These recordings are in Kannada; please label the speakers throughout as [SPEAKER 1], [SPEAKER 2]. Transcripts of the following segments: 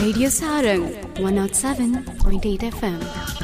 [SPEAKER 1] Radio Sarang 107.8 FM.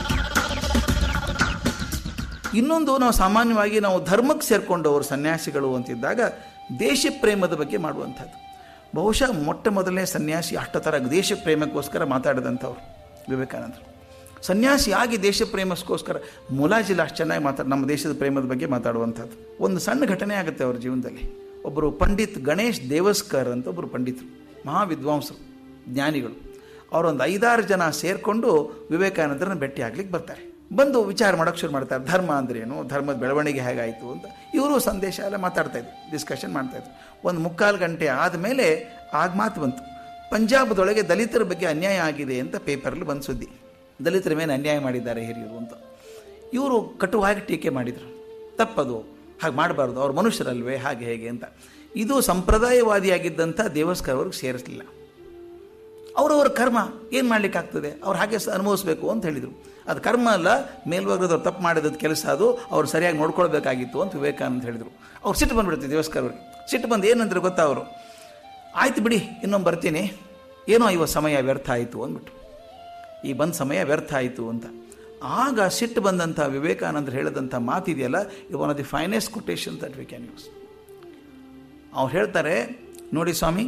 [SPEAKER 2] ಇನ್ನೊಂದು ನಾವು ಸಾಮಾನ್ಯವಾಗಿ ನಾವು ಧರ್ಮಕ್ಕೆ ಸೇರಿಕೊಂಡವರು ಸನ್ಯಾಸಿಗಳು ಅಂತಿದ್ದಾಗ ದೇಶ ಪ್ರೇಮದ ಬಗ್ಗೆ ಮಾಡುವಂಥದ್ದು ಬಹುಶಃ ಮೊಟ್ಟ ಮೊದಲನೇ ಸನ್ಯಾಸಿ ಅಷ್ಟತರ ದೇಶ ಪ್ರೇಮಕ್ಕೋಸ್ಕರ ಮಾತಾಡಿದಂಥವ್ರು ವಿವೇಕಾನಂದರು ಸನ್ಯಾಸಿ ಆಗಿ ದೇಶ ಪ್ರೇಮಕ್ಕೋಸ್ಕರ ಮುಲಾಜಿಲ್ಲ ಅಷ್ಟು ಚೆನ್ನಾಗಿ ಮಾತಾಡ ನಮ್ಮ ದೇಶದ ಪ್ರೇಮದ ಬಗ್ಗೆ ಮಾತಾಡುವಂಥದ್ದು ಒಂದು ಸಣ್ಣ ಘಟನೆ ಆಗುತ್ತೆ ಅವ್ರ ಜೀವನದಲ್ಲಿ ಒಬ್ಬರು ಪಂಡಿತ್ ಗಣೇಶ್ ದೇವಸ್ಕರ್ ಅಂತ ಒಬ್ಬರು ಪಂಡಿತರು ಮಹಾ ವಿದ್ವಾಂಸರು ಜ್ಞಾನಿಗಳು ಅವರೊಂದು ಐದಾರು ಜನ ಸೇರಿಕೊಂಡು ವಿವೇಕಾನಂದರನ್ನ ಭೇಟಿ ಆಗ್ಲಿಕ್ಕೆ ಬರ್ತಾರೆ ಬಂದು ವಿಚಾರ ಮಾಡೋಕ್ಕೆ ಶುರು ಮಾಡ್ತಾರೆ ಧರ್ಮ ಅಂದ್ರೇನು ಧರ್ಮದ ಬೆಳವಣಿಗೆ ಹೇಗಾಯಿತು ಅಂತ ಇವರು ಸಂದೇಶ ಎಲ್ಲ ಮಾತಾಡ್ತಾ ಇದ್ರು ಡಿಸ್ಕಷನ್ ಮಾಡ್ತಾಯಿದ್ರು ಒಂದು ಮುಕ್ಕಾಲು ಗಂಟೆ ಆದಮೇಲೆ ಆಗ ಮಾತು ಬಂತು ಪಂಜಾಬದೊಳಗೆ ದಲಿತರ ಬಗ್ಗೆ ಅನ್ಯಾಯ ಆಗಿದೆ ಅಂತ ಪೇಪರಲ್ಲಿ ಬಂದು ಸುದ್ದಿ ದಲಿತರ ಮೇಲೆ ಅನ್ಯಾಯ ಮಾಡಿದ್ದಾರೆ ಹಿರಿಯರು ಅಂತ ಇವರು ಕಟುವಾಗಿ ಟೀಕೆ ಮಾಡಿದರು ತಪ್ಪದು ಹಾಗೆ ಮಾಡಬಾರ್ದು ಅವ್ರು ಮನುಷ್ಯರಲ್ವೇ ಹಾಗೆ ಹೇಗೆ ಅಂತ ಇದು ಸಂಪ್ರದಾಯವಾದಿಯಾಗಿದ್ದಂಥ ದೇವಸ್ಕರ್ ಅವ್ರಿಗೆ ಸೇರಿಸಲಿಲ್ಲ ಅವರವರ ಕರ್ಮ ಏನು ಮಾಡ್ಲಿಕ್ಕಾಗ್ತದೆ ಅವ್ರು ಹಾಗೆ ಸ ಅನುಭವಿಸ್ಬೇಕು ಅಂತ ಹೇಳಿದರು ಅದು ಕರ್ಮ ಅಲ್ಲ ಮೇಲ್ವರ್ಗದವ್ರು ತಪ್ಪು ಮಾಡಿದ ಕೆಲಸ ಅದು ಅವ್ರು ಸರಿಯಾಗಿ ನೋಡ್ಕೊಳ್ಬೇಕಾಗಿತ್ತು ಅಂತ ವಿವೇಕಾನಂದ ಹೇಳಿದರು ಅವ್ರು ಸಿಟ್ಟು ಬಂದ್ಬಿಡುತ್ತೆ ದೇವಸ್ಕರ್ ಅವ್ರಿಗೆ ಸಿಟ್ಟು ಬಂದು ಏನಂದ್ರೆ ಗೊತ್ತಾ ಅವರು ಆಯ್ತು ಬಿಡಿ ಇನ್ನೊಮ್ಮೆ ಬರ್ತೀನಿ ಏನೋ ಇವತ್ತು ಸಮಯ ವ್ಯರ್ಥ ಆಯಿತು ಅಂದ್ಬಿಟ್ಟು ಈ ಬಂದ ಸಮಯ ವ್ಯರ್ಥ ಆಯಿತು ಅಂತ ಆಗ ಸಿಟ್ಟು ಬಂದಂಥ ವಿವೇಕಾನಂದರು ಹೇಳಿದಂಥ ಮಾತಿದೆಯಲ್ಲ ಇದು one of the finest quotation that we can use ಅವ್ರು ಹೇಳ್ತಾರೆ ನೋಡಿ ಸ್ವಾಮಿ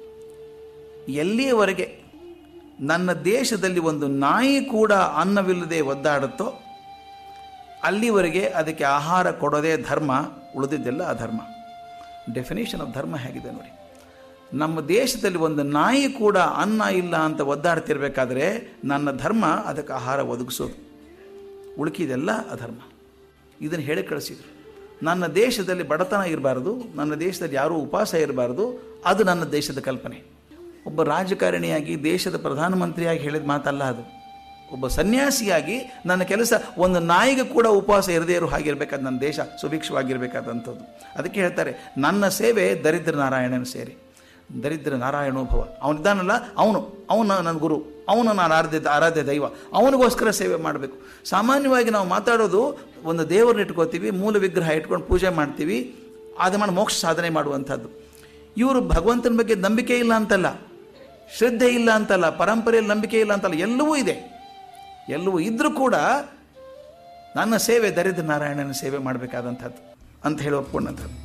[SPEAKER 2] ಎಲ್ಲಿಯವರೆಗೆ ನನ್ನ ದೇಶದಲ್ಲಿ ಒಂದು ನಾಯಿ ಕೂಡ ಅನ್ನವಿಲ್ಲದೆ ಒದ್ದಾಡುತ್ತೋ ಅಲ್ಲಿವರೆಗೆ ಅದಕ್ಕೆ ಆಹಾರ ಕೊಡೋದೇ ಧರ್ಮ ಉಳಿದಿದ್ದೆಲ್ಲ ಅಧರ್ಮ ಡೆಫಿನೇಷನ್ ಆಫ್ ಧರ್ಮ ಹೇಗಿದೆ ನೋಡಿ ನಮ್ಮ ದೇಶದಲ್ಲಿ ಒಂದು ನಾಯಿ ಕೂಡ ಅನ್ನ ಇಲ್ಲ ಅಂತ ಒದ್ದಾಡ್ತಿರ್ಬೇಕಾದ್ರೆ ನನ್ನ ಧರ್ಮ ಅದಕ್ಕೆ ಆಹಾರ ಒದಗಿಸೋದು ಉಳುಕಿದೆಲ್ಲ ಅಧರ್ಮ ಇದನ್ನು ಹೇಳಿ ಕಳಿಸಿದ್ರು ನನ್ನ ದೇಶದಲ್ಲಿ ಬಡತನ ಇರಬಾರ್ದು ನನ್ನ ದೇಶದಲ್ಲಿ ಯಾರೂ ಉಪವಾಸ ಇರಬಾರ್ದು ಅದು ನನ್ನ ದೇಶದ ಕಲ್ಪನೆ ಒಬ್ಬ ರಾಜಕಾರಣಿಯಾಗಿ ದೇಶದ ಪ್ರಧಾನಮಂತ್ರಿಯಾಗಿ ಹೇಳಿದ ಮಾತಲ್ಲ ಅದು ಒಬ್ಬ ಸನ್ಯಾಸಿಯಾಗಿ ನನ್ನ ಕೆಲಸ ಒಂದು ನಾಯಿಗೆ ಕೂಡ ಉಪವಾಸ ಇರದೇ ಇರೋ ಹಾಗಿರ್ಬೇಕಾದ ನನ್ನ ದೇಶ ಸುಭಿಕ್ಷವಾಗಿರಬೇಕಾದಂಥದ್ದು ಅದಕ್ಕೆ ಹೇಳ್ತಾರೆ ನನ್ನ ಸೇವೆ ದರಿದ್ರ ನಾರಾಯಣನ ಸೇರಿ ದರಿದ್ರ ನಾರಾಯಣೋಭವ ಅವನಿದ್ದಾನಲ್ಲ ಅವನು ಅವನ ನನ್ನ ಗುರು ಅವನು ನಾನು ಆರಾಧ್ಯ ಆರಾಧ್ಯ ದೈವ ಅವನಿಗೋಸ್ಕರ ಸೇವೆ ಮಾಡಬೇಕು ಸಾಮಾನ್ಯವಾಗಿ ನಾವು ಮಾತಾಡೋದು ಒಂದು ದೇವರನ್ನ ಇಟ್ಕೋತೀವಿ ಮೂಲ ವಿಗ್ರಹ ಇಟ್ಕೊಂಡು ಪೂಜೆ ಮಾಡ್ತೀವಿ ಅದು ಮಾಡಿ ಮೋಕ್ಷ ಸಾಧನೆ ಮಾಡುವಂಥದ್ದು ಇವರು ಭಗವಂತನ ಬಗ್ಗೆ ನಂಬಿಕೆ ಇಲ್ಲ ಅಂತಲ್ಲ ಶ್ರದ್ಧೆ ಇಲ್ಲ ಅಂತಲ್ಲ ಪರಂಪರೆಯಲ್ಲಿ ನಂಬಿಕೆ ಇಲ್ಲ ಅಂತಲ್ಲ ಎಲ್ಲವೂ ಇದೆ ಎಲ್ಲವೂ ಇದ್ರೂ ಕೂಡ ನನ್ನ ಸೇವೆ ದರಿದ್ರ ನಾರಾಯಣನ ಸೇವೆ ಮಾಡಬೇಕಾದಂಥದ್ದು ಅಂತ ಹೇಳಿ ಒಪ್ಕೊಂಡಂಥದ್ದು